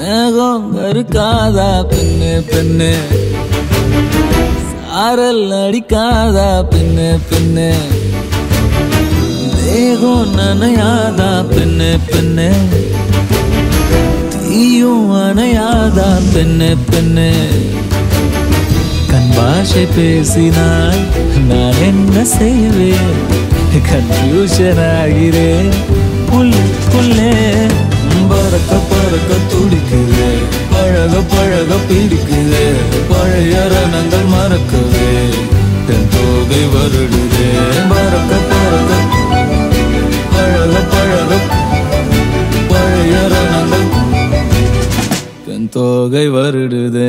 மேகம் கருக்காதா பெண்ணு பெண்ணு சாரல் அடிக்காதா பெண்ணு பெண்ணு தேகம் நனையாதா பெண்ணு பெண்ணு தீயும் அணையாதா பெண்ணு பெண்ணு கண் பாஷை பேசினால் நான் என்ன செய்வேன் கன்ஃபியூஷன் ஆகிறேன் உள்ளுக்குள்ளே பறக்க பறக்க துடிக்குது பழக பழக பிடிக்குது பழைய ரணங்கள் மறக்குது தென் தோகை வருடுதே பறக்க பறக்க பழக பழக பழைய ரணங்கள் தென் தோகை வருடுதே